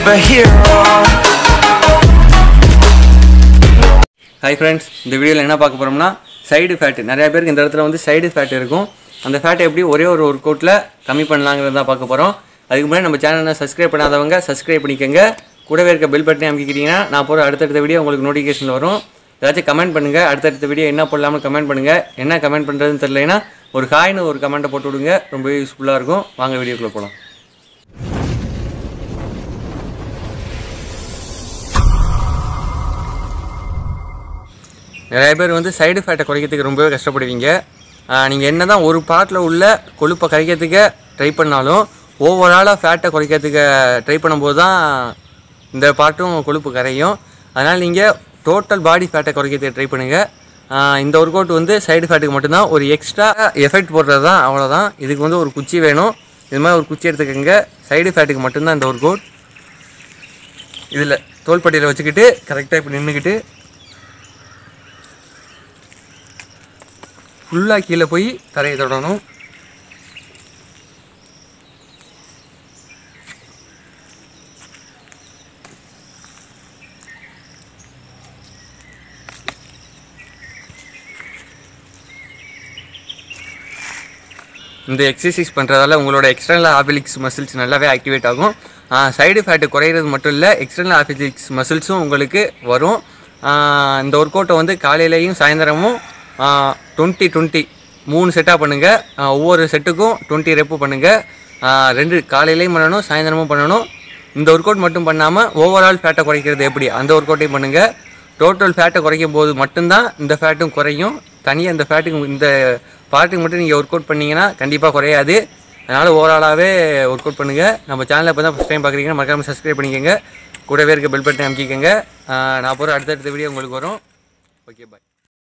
superhero. Hi friends இந்த வீடியோவில் என்ன பார்க்க போகிறோம்னா சைடு ஃபேட் நிறைய பேருக்கு இந்த இடத்துல வந்து சைடு ஃபேட் இருக்கும் அந்த ஃபேட்டை எப்படி ஒரே ஒரு ஒர்க் அவுட்டில் கம்மி பண்ணலாங்கிறத தான் பார்க்க போகிறோம் அதுக்கு முன்னாடி நம்ம சேனலை சப்ஸ்கிரைப் பண்ணாதவங்க சப்ஸ்கிரைப் பண்ணிக்கோங்க கூடவே இருக்க பெல் பட்டனை அமைக்கிட்டீங்கன்னா நான் போகிற அடுத்தடுத்த வீடியோ உங்களுக்கு நோட்டிஃபிகேஷன் வரும் ஏதாச்சும் கமெண்ட் பண்ணுங்கள் அடுத்தடுத்த வீடியோ என்ன போடலாம்னு கமெண்ட் பண்ணுங்கள் என்ன கமெண்ட் பண்ணுறதுன்னு தெரியலைன்னா ஒரு ஹாய்னு ஒரு கமெண்ட்டை போட்டு விடுங்க ரொம்ப யூஸ்ஃபுல்லாக இருக்கும் வாங்க வீடியோக்குள்ளே போகலாம் நிறைய பேர் வந்து சைடு ஃபேட்டை குறைக்கிறதுக்கு ரொம்பவே கஷ்டப்படுவீங்க நீங்கள் என்ன தான் ஒரு பார்ட்டில் உள்ள கொழுப்பை கரைக்கிறதுக்கு ட்ரை பண்ணாலும் ஓவராலாக ஃபேட்டை குறைக்கிறதுக்கு ட்ரை பண்ணும்போது தான் இந்த பார்ட்டும் கொழுப்பு கரையும் அதனால் நீங்கள் டோட்டல் பாடி ஃபேட்டை குறைக்கிறதுக்கு ட்ரை பண்ணுங்கள் இந்த ஒர்க் அவுட் வந்து சைடு ஃபேட்டுக்கு மட்டும்தான் ஒரு எக்ஸ்ட்ரா எஃபெக்ட் போடுறது தான் அவ்வளோதான் இதுக்கு வந்து ஒரு குச்சி வேணும் இது மாதிரி ஒரு குச்சி எடுத்துக்கோங்க சைடு ஃபேட்டுக்கு மட்டும்தான் இந்த ஒர்க் அவுட் இதில் தோள்பட்டியில் வச்சுக்கிட்டு கரெக்டாக இப்படி நின்றுக்கிட்டு ஃபுல்லாக கீழே போய் தரையை தொடணும் இந்த எக்ஸசைஸ் பண்ணுறதால உங்களோட எக்ஸ்டர்னல் ஆபிலிக்ஸ் மசில்ஸ் நல்லாவே ஆக்டிவேட் ஆகும் சைடு ஃபேட்டு குறையிறது மட்டும் இல்லை எக்ஸ்டர்னல் ஆபிலிக்ஸ் மசில்ஸும் உங்களுக்கு வரும் ஆஹ் இந்த ஒர்க் அவுட்டை வந்து காலையிலையும் சாயந்தரமும் டுவெண்ட்டி டுவெண்ட்டி மூணு செட்டாக பண்ணுங்கள் ஒவ்வொரு செட்டுக்கும் டுவெண்ட்டி ரெப்பு பண்ணுங்கள் ரெண்டு காலையிலையும் பண்ணணும் சாயந்தரமும் பண்ணணும் இந்த ஒர்க் அவுட் மட்டும் பண்ணாமல் ஓவரால் ஃபேட்டை குறைக்கிறது எப்படி அந்த ஒர்க் அவுட்டையும் பண்ணுங்கள் டோட்டல் ஃபேட்டை குறைக்கும் போது மட்டும்தான் இந்த ஃபேட்டும் குறையும் தனியாக இந்த ஃபேட்டுக்கு இந்த பார்ட்டுக்கு மட்டும் நீங்கள் ஒர்க் அவுட் பண்ணீங்கன்னா கண்டிப்பாக குறையாது அதனால் ஓவராலாகவே ஒர்க் அவுட் பண்ணுங்கள் நம்ம சேனலை இப்போ தான் ஃபஸ்ட் டைம் பார்க்குறீங்கன்னா மறக்காமல் சப்ஸ்கிரைப் பண்ணிக்கோங்க கூடவே இருக்க பெல் பட்டன் அமைக்கிக்கோங்க ஆஹ் நான் போகிற அடுத்தடுத்த வீடியோ உங்களுக்கு வரும் ஓகே பாய்